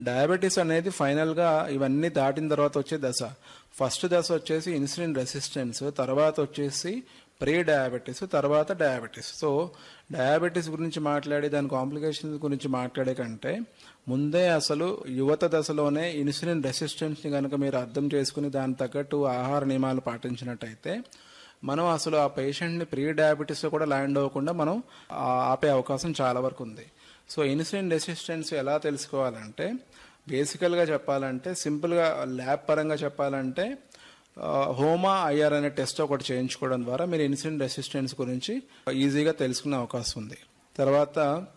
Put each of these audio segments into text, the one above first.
diabetes అనేది final గా ఇవన్నీ దాటిన తర్వాత వచ్చే దశ ఫస్ట్ దశ వచ్చేసి ఇన్సులిన్ రెసిస్టెన్స్ తర్వాత వచ్చేసి ప్రీ డయాబెటీస్ తర్వాత డయాబెటీస్ సో డయాబెటీస్ గురించి మాట్లాడి దాని కాంప్లికేషన్స్ గురించి మాట్లాడే కంటే ముందే అసలు యువత దశలోనే ఇన్సులిన్ రెసిస్టెన్స్ ని కనుక మీరు అర్థం చేసుకుని దాని తగ్గట్టు ఆహార నియమాలు పాటించినట్టయితే మనం అసలు ఆ పేషెంట్ని ప్రీ డయాబెటీస్లో కూడా ల్యాండ్ అవ్వకుండా మనం ఆ- ఆపే అవకాశం చాలా వరకు ఉంది సో ఇన్సులిన్ రెసిస్టెన్స్ ఎలా తెలుసుకోవాలంటే బేసికల్గా చెప్పాలంటే సింపుల్గా ల్యాబ్ పరంగా చెప్పాలంటే ఆ, హోమా ఐఆర్ అనే టెస్ట్ ఒకటి చేయించుకోవడం ద్వారా మీరు ఇన్సులిన్ రెసిస్టెన్స్ గురించి ఈజీగా తెలుసుకునే అవకాశం ఉంది తర్వాత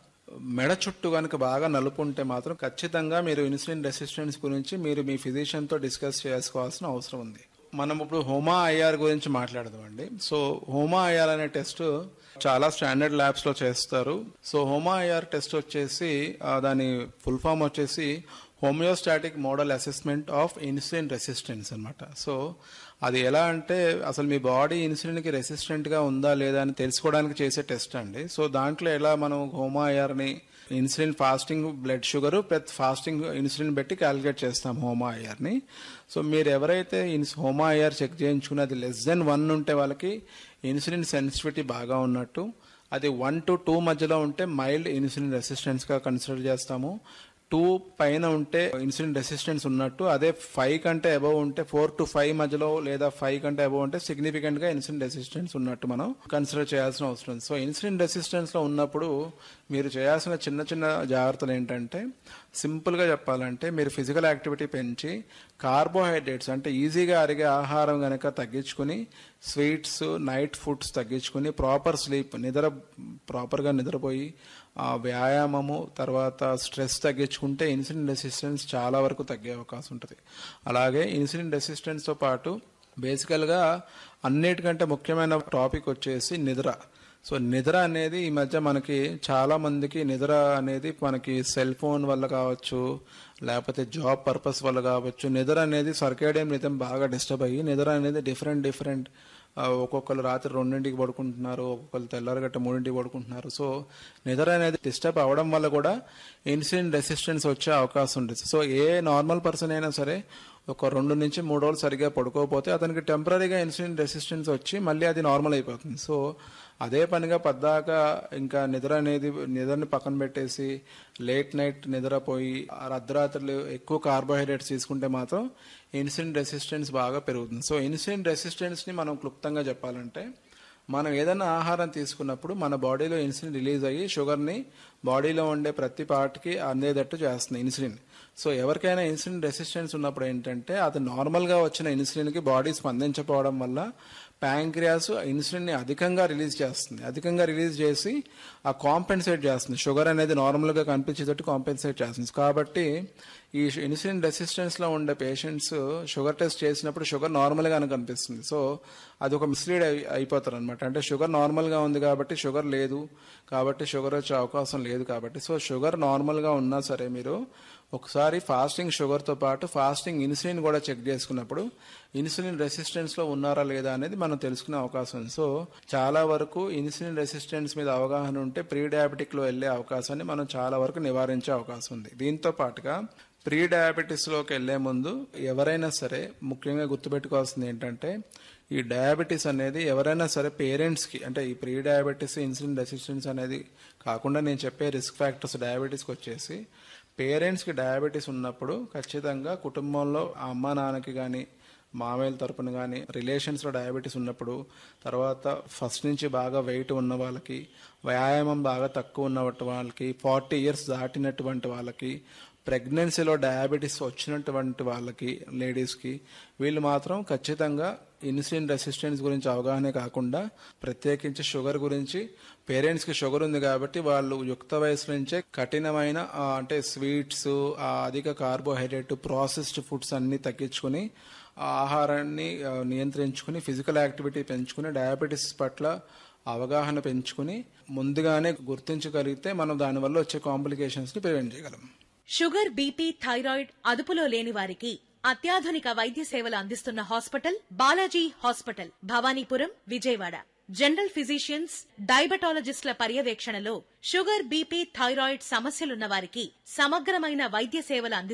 మెడ చుట్టూ కనుక బాగా నలుపు ఉంటే మాత్రం ఖచ్చితంగా మీరు ఇన్సులిన్ రెసిస్టెన్స్ గురించి మీరు మీ ఫిజిషియన్తో డిస్కస్ చేసుకోవాల్సిన అవసరం ఉంది మనం ఇప్పుడు హోమా ఐఆర్ గురించి మాట్లాడదామండి సో హోమా ఐఆర్ అనే టెస్ట్ చాలా స్టాండర్డ్ ల్యాబ్స్ లో చేస్తారు సో హోమా ఐఆర్ టెస్ట్ వచ్చేసి ఆ, దాని ఫుల్ ఫామ్ వచ్చేసి homeostatic model assessment of insulin resistance అన్నమాట సో అది ఎలా అంటే అసలు మీ బాడీ ఇన్సులిన్కి రెసిస్టెంట్గా ఉందా లేదా అని తెలుసుకోవడానికి చేసే టెస్ట్ అండి సో దాంట్లో ఎలా మనం హోమా ఐఆర్ని insulin fasting blood sugar plus fasting insulin పెట్టి క్యాలిక్యులేట్ చేస్తాం హోమా ఐఆర్ని సో మీరు ఎవరైతే ఇన్స్ హోమా ఐఆర్ చెక్ చేయించుకుని అది లెస్ దెన్ వన్ ఉంటే వాళ్ళకి ఇన్సులిన్ సెన్సిటివిటీ బాగా ఉన్నట్టు అది వన్ టు టూ మధ్యలో ఉంటే మైల్డ్ ఇన్సులిన్ రెసిస్టెన్స్గా కన్సిడర్ చేస్తాము టూ పైన ఉంటే ఇన్సులిన్ రెసిస్టెన్స్ ఉన్నట్టు అదే ఫైవ్ కంటే అబవ్ ఉంటే ఫోర్ టు ఫైవ్ మధ్యలో లేదా ఫైవ్ కంటే అబవ్ ఉంటే సిగ్నిఫికెంట్ గా ఇన్సులిన్ రెసిస్టెన్స్ ఉన్నట్టు మనం కన్సిడర్ చేయాల్సిన అవసరం ఉంది సో ఇన్సులిన్ రెసిస్టెన్స్ లో ఉన్నప్పుడు మీరు చేయాల్సిన చిన్న చిన్న జాగ్రత్తలు ఏంటంటే సింపుల్ గా చెప్పాలంటే మీరు ఫిజికల్ యాక్టివిటీ పెంచి కార్బోహైడ్రేట్స్ అంటే ఈజీగా అరిగే ఆహారం గనక తగ్గించుకుని స్వీట్స్ నైట్ ఫుడ్స్ తగ్గించుకుని ప్రాపర్ స్లీప్ నిద్ర ప్రాపర్గా నిద్రపోయి ఆ వ్యాయామము తర్వాత స్ట్రెస్ తగ్గించుకుంటే ఇన్సులిన్ రెసిస్టెన్స్ చాలా వరకు తగ్గే అవకాశం ఉంటుంది అలాగే ఇన్సులిన్ రెసిస్టెన్స్తో పాటు బేసికల్గా అన్నిటికంటే ముఖ్యమైన టాపిక్ వచ్చేసి నిద్ర సో నిద్ర అనేది ఈ మధ్య మనకి చాలా మందికి నిద్ర అనేది మనకి సెల్ ఫోన్ వల్ల కావచ్చు లేకపోతే జాబ్ పర్పస్ వల్ల కావచ్చు నిద్ర అనేది సర్కేడియం నితం బాగా డిస్టర్బ్ అయ్యి నిద్ర అనేది డిఫరెంట్ డిఫరెంట్ ఒక్కొక్కరు రాత్రి రెండింటికి పడుకుంటున్నారు ఒక్కొక్కరు తెల్లారగట్ట మూడింటికి పడుకుంటున్నారు సో నిద్ర అనేది డిస్టర్బ్ అవ్వడం వల్ల కూడా ఇన్సులిన్ రెసిస్టెన్స్ వచ్చే అవకాశం ఉంటుంది సో ఏ నార్మల్ పర్సన్ అయినా సరే ఒక రెండు నుంచి మూడు రోజులు సరిగా పడుకోకపోతే అతనికి టెంపరీగా ఇన్సులిన్ రెసిస్టెన్స్ వచ్చి మళ్ళీ అది నార్మల్ అయిపోతుంది సో అదే పనిగా పద్దాక ఇంకా నిద్ర అనేది నిద్రని పక్కన పెట్టేసి లేట్ నైట్ నిద్రపోయి ఆ అర్ధరాత్రులు ఎక్కువ కార్బోహైడ్రేట్స్ తీసుకుంటే మాత్రం ఇన్సులిన్ రెసిస్టెన్స్ బాగా పెరుగుతుంది సో ఇన్సులిన్ రెసిస్టెన్స్ని మనం క్లుప్తంగా చెప్పాలంటే మనం ఏదైనా ఆహారం తీసుకున్నప్పుడు మన బాడీలో ఇన్సులిన్ రిలీజ్ అయ్యి షుగర్ని బాడీలో ఉండే ప్రతి పార్ట్కి అందేటట్టు చేస్తుంది ఇన్సులిన్ సో ఎవరికైనా ఇన్సులిన్ రెసిస్టెన్స్ ఉన్నప్పుడు ఏంటంటే అది నార్మల్గా వచ్చిన ఇన్సులిన్కి బాడీ స్పందించకపోవడం వల్ల ప్యాంక్రియాస్ ఇన్సులిన్ని అధికంగా రిలీజ్ చేస్తుంది అధికంగా రిలీజ్ చేసి ఆ కాంపెన్సేట్ చేస్తుంది షుగర్ అనేది నార్మల్గా కనిపించేటట్టు కాంపెన్సేట్ చేస్తుంది కాబట్టి ఈ ఇన్సులిన్ రెసిస్టెన్స్లో ఉండే పేషెంట్స్ షుగర్ టెస్ట్ చేసినప్పుడు షుగర్ నార్మల్గానే కనిపిస్తుంది సో అది ఒక మిస్లీడ్ అయి అయిపోతారు అనమాట అంటే షుగర్ నార్మల్గా ఉంది కాబట్టి షుగర్ లేదు కాబట్టి షుగర్ వచ్చే అవకాశం లేదు కాబట్టి సో షుగర్ నార్మల్గా ఉన్నా సరే మీరు ఒకసారి ఫాస్టింగ్ షుగర్తో పాటు ఫాస్టింగ్ ఇన్సులిన్ కూడా చెక్ చేసుకున్నప్పుడు ఇన్సులిన్ రెసిస్టెన్స్లో ఉన్నారా లేదా అనేది మనం తెలుసుకునే అవకాశం ఉంది సో చాలా వరకు ఇన్సులిన్ రెసిస్టెన్స్ మీద అవగాహన ఉంటే ప్రీ డయాబెటిక్లో వెళ్ళే అవకాశాన్ని మనం చాలా వరకు నివారించే అవకాశం ఉంది దీంతో పాటుగా ప్రీ డయాబెటీస్లోకి వెళ్లే ముందు ఎవరైనా సరే ముఖ్యంగా గుర్తుపెట్టుకోవాల్సింది ఏంటంటే ఈ డయాబెటీస్ అనేది ఎవరైనా సరే పేరెంట్స్కి అంటే ఈ ప్రీ డయాబెటీస్ ఇన్సులిన్ రెసిస్టెన్స్ అనేది కాకుండా నేను చెప్పే రిస్క్ ఫ్యాక్టర్స్ డయాబెటీస్కి వచ్చేసి పేరెంట్స్కి డయాబెటీస్ ఉన్నప్పుడు ఖచ్చితంగా కుటుంబంలో ఆ అమ్మ నాన్నకి కానీ మామయ్యల తరపున కానీ రిలేషన్స్లో డయాబెటీస్ ఉన్నప్పుడు తర్వాత ఫస్ట్ నుంచి బాగా వెయిట్ ఉన్న వాళ్ళకి వ్యాయామం బాగా తక్కువ ఉన్న వాళ్ళకి ఫార్టీ ఇయర్స్ దాటినటువంటి వాళ్ళకి ప్రెగ్నెన్సీలో డయాబెటీస్ వచ్చినటువంటి వాళ్ళకి లేడీస్కి వీళ్ళు మాత్రం ఖచ్చితంగా ఇన్సులిన్ రెసిస్టెన్స్ గురించి అవగాహన కాకుండా ప్రత్యేకించి షుగర్ గురించి పేరెంట్స్కి షుగర్ ఉంది కాబట్టి వాళ్ళు యుక్త వయసు నుంచే కఠినమైన ఆ, అంటే స్వీట్స్ ఆ అధిక కార్బోహైడ్రేట్ ప్రాసెస్డ్ ఫుడ్స్ అన్ని తగ్గించుకుని ఆ ఆహారాన్ని ఆ, నియంత్రించుకుని ఫిజికల్ యాక్టివిటీ పెంచుకుని డయాబెటీస్ పట్ల అవగాహన పెంచుకుని ముందుగానే గుర్తించగలిగితే మనం దానివల్ల వచ్చే కాంప్లికేషన్స్ ని ప్రివెంట్ చేయగలం షుగర్ బీపీ థైరాయిడ్ అదుపులో లేని వారికి అత్యాధునిక వైద్య సేవలు అందిస్తున్న hospital Balaji hospital Bhavanipuram Vijayawada general physicians డయాబెటాలజిస్టుల పర్యవేక్షణలో షుగర్ బీపీ థైరాయిడ్ సమస్యలున్న వారికి సమగ్రమైన వైద్య సేవలు అందిస్తున్నారు